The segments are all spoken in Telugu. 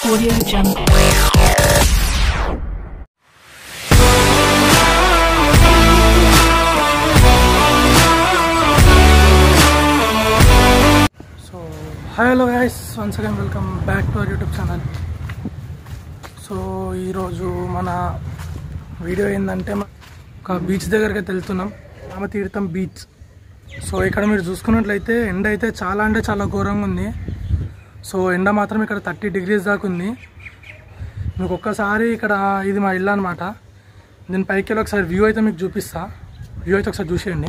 Audio Jungle. So hi hello guys once again welcome back to our YouTube channel so ఈరోజు మన వీడియో ఏంటంటే మ- ఒక బీచ్ దగ్గరికి అయితే వెళ్తున్నాం రామతీర్థం బీచ్ సో ఇక్కడ మీరు చూసుకున్నట్లయితే ఎండ అయితే చాలా అంటే చాలా ఘోరంగా ఉంది సో ఎండ మాత్రం ఇక్కడ థర్టీ డిగ్రీస్ దాకా ఉంది మీకు ఒక్కసారి ఇక్కడ ఇది మా ఇల్లు అనమాట దీని పైకి వెళ్ళి ఒకసారి వ్యూ అయితే మీకు చూపిస్తా వ్యూ అయితే ఒకసారి చూసేయండి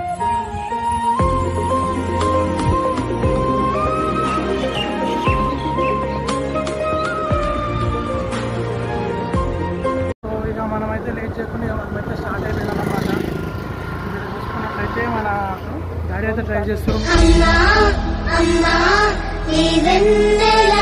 సో ఇక మనమైతే లేట్ చేయకుండా ఇక మనమైతే స్టార్ట్ అయిపోయినాం అనమాట మీరు చూసుకున్నట్లయితే మన డాడీ అయితే డ్రైవ్ చేస్తారు అమ్మా అమ్మా ఈ వెన్నెల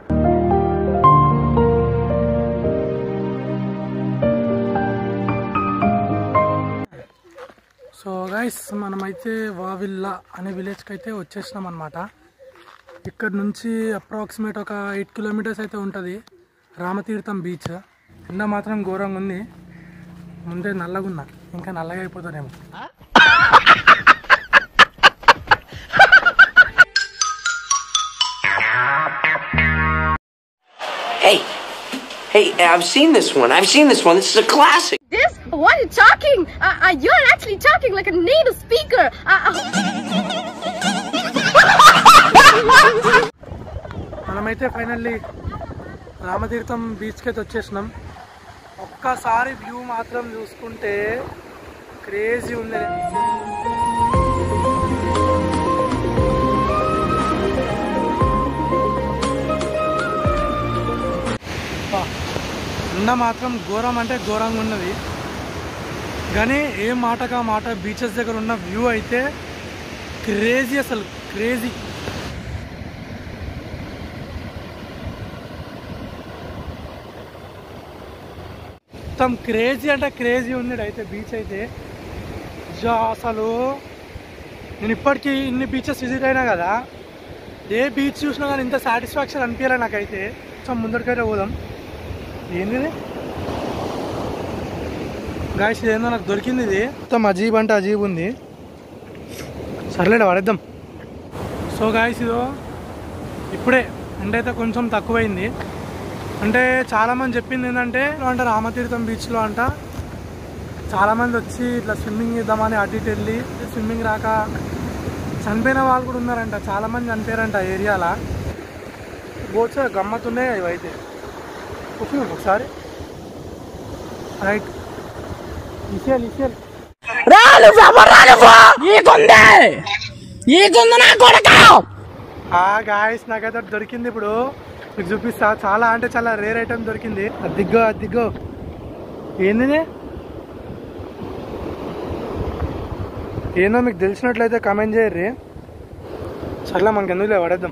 సో గైస్ మనమైతే వావిల్లా అనే విలేజ్కి అయితే వచ్చేసినాం అనమాట ఇక్కడ నుంచి అప్రాక్సిమేట్ ఒక ఎయిట్ కిలోమీటర్స్ అయితే ఉంటుంది రామతీర్థం బీచ్ ఎండ మాత్రం ఘోరంగా ఉంది ముందే నల్లగా ఉన్నా ఇంకా నల్లగా అయిపోతానేమో Hey, hey, I've seen this one. I've seen this one. This is a classic. This? What are you talking? Uh, uh, you're actually talking like a native speaker. Uh, uh, మనమైతే ఫైనల్లీ రామతీర్థం బీచ్కి అయితే వచ్చేసినాం ఒక్కసారి వ్యూ మాత్రం చూసుకుంటే క్రేజీ ఉంది అబ్బా, ఎండ మాత్రం ఘోరం అంటే ఘోరంగా ఉన్నది కానీ ఏ మాటగా మాట బీచెస్ దగ్గర ఉన్న వ్యూ అయితే క్రేజీ అసలు క్రేజీ మొత్తం క్రేజీ అంటే క్రేజీ ఉంది అయితే బీచ్ అయితే జా అసలు నేను ఇప్పటికీ ఇన్ని బీచెస్ విజిట్ అయినా కదా ఏ బీచ్ చూసినా కానీ ఇంత సాటిస్ఫాక్షన్ అనిపించలే నాకైతే కొంచెం ముందరికైతే పోదాం ఏంది ఇది? గాయస్ ఇదేందో నాకు దొరికింది ఇది మొత్తం అజీబ్ అంటే అజీబ్ ఉంది సర్లేడు పడేద్దాం సో గాయస్ ఇదో ఇప్పుడే ఎండ అయితే కొంచెం తక్కువైంది అంటే చాలామంది చెప్పింది ఏంటంటే అంటే రామతీర్థం బీచ్లో అంట చాలామంది వచ్చి ఇట్లా స్విమ్మింగ్ చేద్దామని అటు ఇటు వెళ్ళి స్విమ్మింగ్ రాక చనిపోయిన వాళ్ళు కూడా ఉన్నారంట చాలామంది చనిపోయారంట ఆ ఏరియాలో బోట్స్ గమ్మత్తున్నాయి ఇవైతే కూర్చున్నాం ఒకసారి రైట్ ఇసేయాలి ఇసేయాలి ఆ గాయస్ నాకైతే ఒకటి దొరికింది ఇప్పుడు మీకు చూపిస్తా చాలా అంటే చాలా రేర్ ఐటమ్ దొరికింది అది దిగ్గో అది దిగ్గో ఏంది ఇది? ఏందో మీకు తెలిసినట్లయితే కమెంట్ చేయర్రి సర్లే మనకి ఎందుకులే పడేద్దాం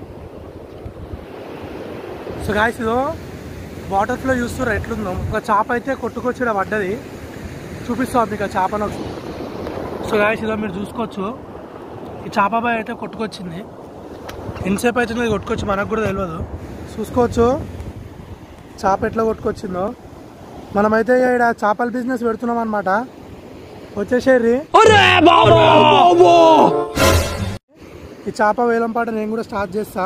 సో గాయస్ ఇదో వాటర్ ఫ్లో చూస్తున్నారు ఎట్లుందో ఒక చేప అయితే కొట్టుకొచ్చి ఈడ పడ్డది చూపిస్తాం మీకు ఆ చేపను ఒకసారి. సో గాయస్ ఇదో మీరు చూసుకోవచ్చు ఈ చేప బాయ్ అయితే కొట్టుకొచ్చింది ఎంతసేపు అవుతుంది కొట్టుకొచ్చి మనకు కూడా తెలియదు చూసుకోవచ్చు చేప ఎట్లా కొట్టుకొచ్చిందో మనమైతే ఇక్కడ చేపల బిజినెస్ పెడుతున్నాం అనమాట వచ్చేసేర్రి ఈ చేప వేలం పాట నేను కూడా స్టార్ట్ చేస్తా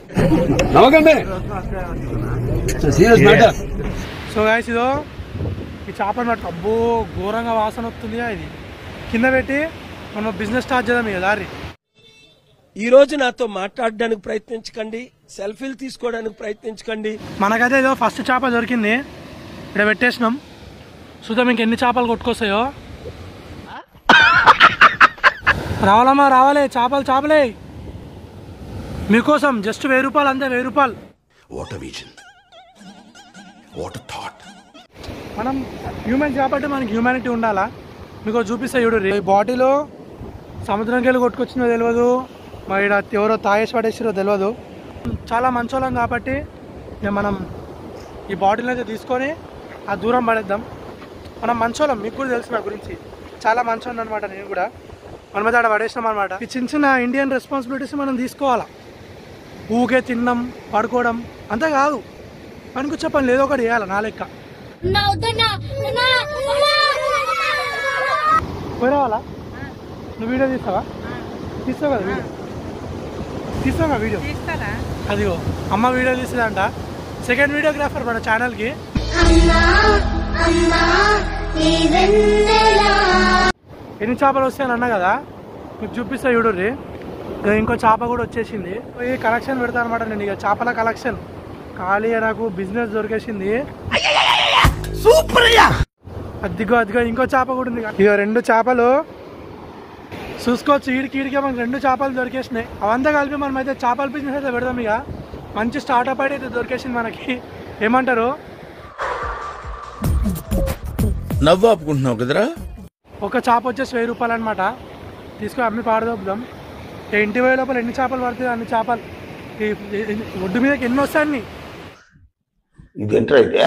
సో గాయస్ ఇదో ఈ చేపను పట్టు అబ్బో ఘోరంగా వాసన వస్తుంది ఇది కింద పెట్టి మనం బిజినెస్ స్టార్ట్ చేద్దాం ఇక దారి ఈ రోజు నాతో మాట్లాడడానికి ప్రయత్నించకండి సెల్ఫీలు తీసుకోవడానికి ప్రయత్నించకండి మనకైతే ఏదో ఫస్ట్ చేప దొరికింది ఇక్కడ పెట్టేసినాం చూద్దాం ఇంక ఎన్ని చేపలు కొట్టుకొస్తాయో రావాలమ్మా రావాలి చేపలు చేపలే మీకోసం జస్ట్ వెయ్యి రూపాయలు అంతే వెయ్యి రూపాయలు What a vision. What a thought. మనం హ్యూమన్ కాబట్టి మనకి హ్యూమానిటీ ఉండాలా మీకు చూపిస్తా చూడు ఈ బాటిలో సముద్రంకి వెళ్ళి కొట్టుకొచ్చిందో తెలియదు మరి ఈడ ఎవరో తాగేసి పడేసిరో తెలియదు చాలా మంచోళ్ళం కాబట్టి ఇక మనం ఈ బాటిల్ అయితే తీసుకొని ఆ దూరం పడేద్దాం మనం మంచోళ్ళం మీకు కూడా తెలుసు నా గురించి చాలా మంచోళ్ళు అనమాట నేను కూడా మనమైతే ఆడ పడేసినాం అనమాట ఈ చిన్న చిన్న ఇండియన్ రెస్పాన్సిబిలిటీస్ మనం తీసుకోవాలా ఊకే తినడం పడుకోవడం అంతే కాదు పనికొచ్చే పని లేదో ఒకటి చేయాలి నా లెక్క No, no, no, no. పోయి రావాలా నువ్వు వీడియో తీస్తావా తీస్తావు కదా వీడియో తీస్తావు కదా వీడియో అదిగో అమ్మ వీడియో తీస్తుందంట సెకండ్ వీడియోగ్రాఫర్ మన ఛానల్కి అమ్మా అమ్మా నీ వెన్నెలా ఎన్ని చేపలు వస్తాయని అన్నా కదా మీకు చూపిస్తా చూడుర్రి ఇక ఇంకో చేప కూడా వచ్చేసింది ఈ కలెక్షన్ పెడతా అనమాట నేను ఇక చేపల కలెక్షన్ ఖాళీ నాకు బిజినెస్ దొరికేసింది అదిగో అదిగో ఇంకో చేప కూడా ఉంది ఇక రెండు చేపలు చూసుకోవచ్చు ఈడికి ఈడికి మనకు రెండు చేపలు దొరికేసినాయి అవంతా కలిపి మనం అయితే చేపల బిజినెస్ అయితే పెడదాం ఇక మంచి స్టార్ట్అప్ అయితే దొరికేసింది మనకి ఏమంటారు నవ్వు ఆపుకుంటున్నావు కదరా ఒక చేప వచ్చేసి వెయ్యి రూపాయలు అనమాట తీసుకొని అమ్మి పాడదోపుదాం ఇక ఇంటి పోయే లోపల ఎన్ని చేపలు పడుతుంది అన్ని చేపలు ఈ- ఈ- ఈ ఒడ్డు మీదకి ఎన్ని వస్తాయి అన్ని ఇదేంట్రా అయితే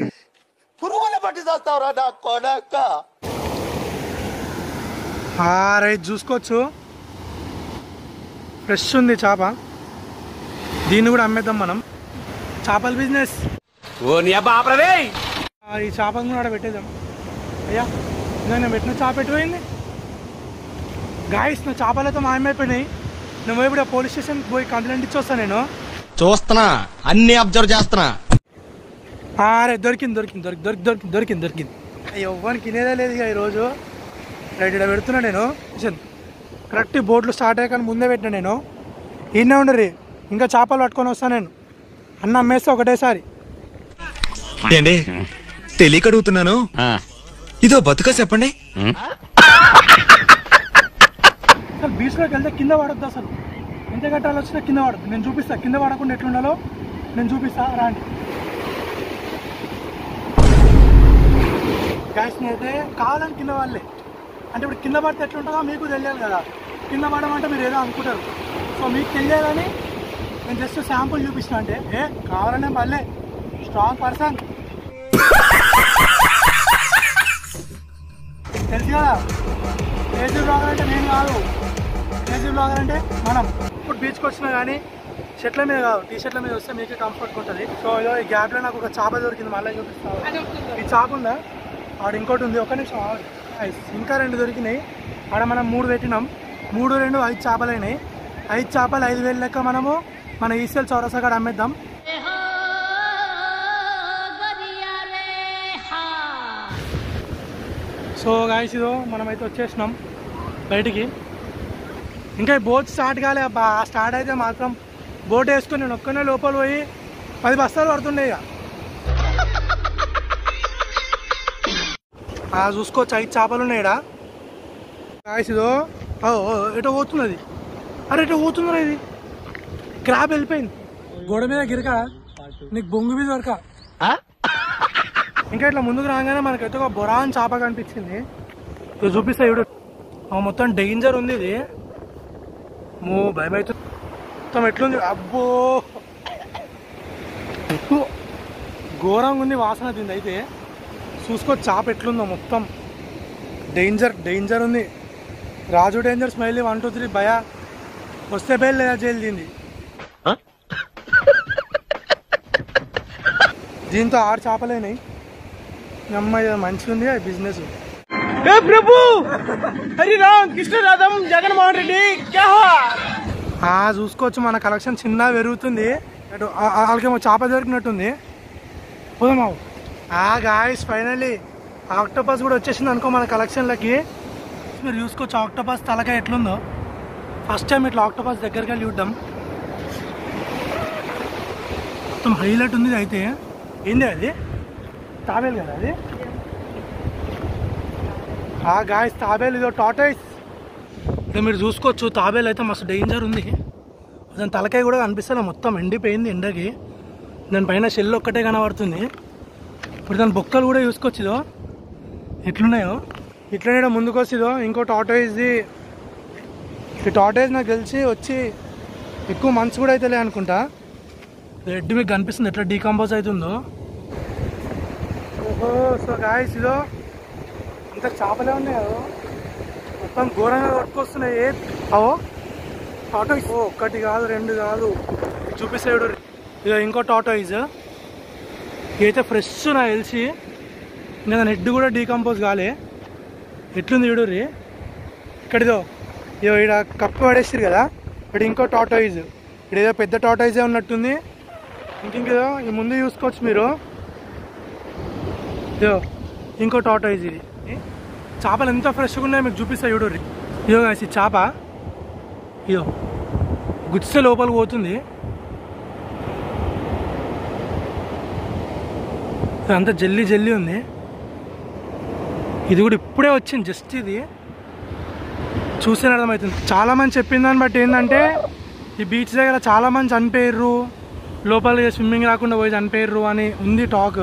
రైట్ చూసుకోవచ్చు ఫ్రెష్ ఉంది చేప దీన్ని కూడా అమ్మేద్దాం మనం చేపల బిజినెస్ ఓ నీ అబ్బా ఆపరదే ఈ చేపను కూడా ఆడ పెట్టేద్దాం అయ్యా ఇదిగో నేను పెట్టిన చేప ఎటుపోయింది గాయస్ నా చేపలతో మాయమైపోయినాయి నువ్వు ఇప్పుడు పోలీస్ స్టేషన్కి పోయి కంప్లైంట్ ఇచ్చి వస్తాను నేను చూస్తున్నా అన్ని అబ్జర్వ్ చేస్తున్నా అరే దొరికింది దొరికింది దొరికి దొరికి దొరికింది దొరికింది దొరికింది ఎవ్వరికి తినేదే లేదు ఇక ఈరోజు రైట్ ఇక్కడ పెడుతున్నా నేను కిషన్ కరెక్ట్ బోట్లు స్టార్ట్ అయ్యాక ముందే పెట్టినా నేను ఈయనే ఉండరు ఇంకా చేపలు పట్టుకొని వస్తాను నేను అన్న అమ్మేస్తే ఒకటేసారి ఏంటి తెలియక అడుగుతున్నాను ఇదో బతుక చెప్పండి అసలు బీచ్లోకి వెళ్తే కింద పడద్దు అసలు ఎంత కట్టాలి వచ్చినా కింద పడద్దు నేను చూపిస్తా కింద పడకుండా ఎట్లుండాలో నేను చూపిస్తా రాండి గ్యాస్ అయితే కావాలని కింద వాళ్ళే అంటే ఇప్పుడు కింద పడితే ఎట్లుంటుందో మీకు తెలియాలి కదా కింద పడమంటే మీరు ఏదో అనుకుంటారు సో మీకు తెలియాలని నేను జస్ట్ శాంపుల్ చూపిస్తున్నా అంటే ఏ కావాలనే మళ్ళీ స్ట్రాంగ్ పర్సన్ తెలుసు కదా ఏజీ బ్లాగర్ అంటే నేను కాదు ఏజీ బ్లాగర్ అంటే మనం ఇప్పుడు బీచ్కి వచ్చినా కానీ షర్ట్ల మీద కాదు టీ షర్ట్ల మీద వస్తే మీకే కంఫర్ట్ ఉంటుంది సో ఇదో ఈ గ్యాప్లో నాకు ఒక చేప దొరికింది మళ్ళీ చూపిస్తాను ఈ చేప ఉందా ఆడ ఇంకోటి ఉంది ఒక నిమిషం ఆగు. Guys, ఇంకా రెండు దొరికినాయి ఆడ మనం మూడు పెట్టినాం మూడు రెండు ఐదు చేపలు అయినాయి ఐదు చేపలు ఐదు వేలు లెక్క మనము మన ఈసెల్ చౌరసగాడు అమ్మేద్దాం సో గాయస్ ఇదో మనమైతే వచ్చేసినాం బయటికి ఇంకా ఈ బోట్ స్టార్ట్ కాలే అబ్బా స్టార్ట్ అయితే మాత్రం బోట్ వేసుకొని నేను ఒక్కనే లోపల పోయి పది బస్తాలు పడుతుండే ఇక ఆ, చూసుకోవచ్చు ఐదు చేపలు ఉన్నాయి ఈడ గాయస్ ఇదో ఓ, ఓ, ఎటో పోతున్నది అరే ఎటో పోతుందిరా ఇది క్రాబ్ వెళ్ళిపోయింది గోడ మీద గిరక నీకు బొంగు మీద దొరక ఇంకా ఇట్లా ముందుకు రాగానే మనకైతే ఒక బొరాన్ చేప కనిపించింది ఇది చూపిస్తా ఇప్పుడు ఆ మొత్తం డేంజర్ ఉంది ఇది మో భయం అవుతుంది మొత్తం ఎట్లుంది అబ్బో ఉప్పు. ఘోరంగా ఉంది వాసన తింది అయితే చూసుకో చేప ఎట్లుందో మొత్తం డేంజర్ డేంజర్ ఉంది Raju danger smile one two three భయ వస్తే బయలు లేదా జైలు తింది దీంతో ఆరు చేపలేనాయి అమ్మాయి మంచిగా ఉంది బిజినెస్ ఏ ప్రభు హరి రామ్ కృష్ణ రాధం జగన్మోహన్ రెడ్డి క్యా హువా? ఆ చూసుకోవచ్చు మన కలెక్షన్ చిన్న పెరుగుతుంది అటు ఆ- ఆ- వాళ్ళకేమో చేప దొరికినట్టుంది పోదామా ఆ గాయస్ ఫైనల్లీ ఆక్టోపస్ కూడా వచ్చేసింది అనుకో మన కలెక్షన్లకి మీరు చూసుకోవచ్చు ఆక్టోపస్ తలకాయ ఎట్లుందో ఫస్ట్ టైం ఇట్లా ఆక్టోపస్ దగ్గరికి వెళ్ళి చూద్దాం మొత్తం హైలైట్ ఉంది ఇది అయితే ఏంది అది తాబేలు కదా అది ఆ గాయస్ తాబేలు ఇదో టాటైస్ ఇక మీరు చూసుకోవచ్చు తాబేలు అయితే మస్తు డేంజర్ ఉంది దాని తలకాయ కూడా కనిపిస్తుంది మొత్తం ఎండిపోయింది ఎండకి దానిపైన షెల్ ఒక్కటే కనబడుతుంది ఇప్పుడు దాని బొక్కలు కూడా చూసుకోవచ్చు ఇదో ఎట్లున్నాయో ఇట్లనే ఈడ ముందుకు వచ్చిదో ఇంకో టాటోయిస్ది ఈ టాటోయిస్ నాకు తెలిసి వచ్చి ఎక్కువ మంత్స్ కూడా అయితే అనుకుంటా రెడ్ మీకు కనిపిస్తుంది ఎట్లా డీకంపోజ్ అవుతుందో ఓహో సో గాయస్ ఇదో ఇంత చేపలే ఉన్నాయి కదా మొత్తం ఘోరంగా కొట్టుకొస్తున్నాయి ఏ అవో టాటో ఓ ఒక్కటి కాదు రెండు కాదు ఇది చూపిస్తాడు ఇక ఇంకో టాటోయిజ్ ఇదైతే ఫ్రెష్ నాకు తెలిసి ఇంకా దాని హెడ్ కూడా డీకంపోజ్ కాలే ఎట్లుంది చూడుర్రి ఇక్కడిదో ఇదో ఇక్కడ కప్పు పడేస్తారు కదా ఇక్కడ ఇంకో టాటాయిజ్ ఇక్కడ ఏదో పెద్ద టాటాయిజే ఉన్నట్టుంది ఇంకేదో ఈ ముందు చూసుకోవచ్చు మీరు ఇదో ఇంకో టాటాయిజ్ ఇది చేపలు ఎంత ఫ్రెష్గా ఉన్నాయో మీకు చూపిస్తా చూడుర్రి ఇదో guys, ఈ చేప ఇదో గుచ్చితే లోపలికి పోతుంది ఇదంతా జల్లి జల్లి ఉంది ఇది కూడా ఇప్పుడే వచ్చింది జస్ట్ ఇది చూస్తే అర్థమవుతుంది చాలా మంది చెప్పిన దాన్ని బట్టి ఏంటంటే ఈ బీచ్ దగ్గర చాలా మంది చనిపోయారు లోపల స్విమ్మింగ్ రాకుండా పోయి చనిపోయారు అని ఉంది టాక్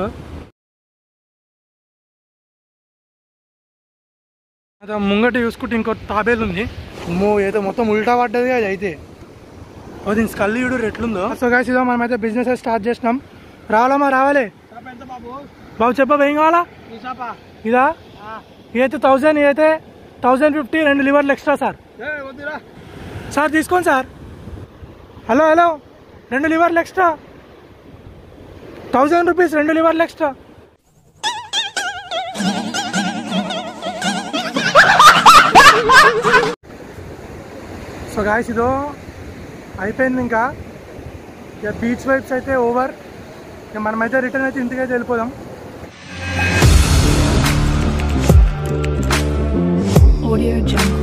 అదే ముంగట చూసుకుంటే ఇంకో తాబేలు ఉంది మో ఏదో మొత్తం ఉల్టా పడ్డది అది అయితే ఓ దీని స్కల్ చూడు ఎట్లుందో సో గాయస్ ఇదో మనమైతే బిజినెస్ స్టార్ట్ చేసినాం రావాలమ్మా రావాలి బాబు చెప్పా ఏం కావాలా ఇదా ఇదైతే థౌజండ్ ఇదైతే థౌజండ్ ఫిఫ్టీ రెండు లివర్లు ఎక్స్ట్రా సార్ సార్ తీసుకోండి సార్ హలో హలో రెండు లివర్లు ఎక్స్ట్రా థౌజండ్ రూపీస్ రెండు లివర్లు ఎక్స్ట్రా సో గాయస్ ఇదో అయిపోయింది ఇంకా ఇక బీచ్ వైబ్స్ అయితే ఓవర్ ఇక మనమైతే రిటర్న్ అయితే ఇంటికైతే వెళ్ళిపోదాం Audio Jungle.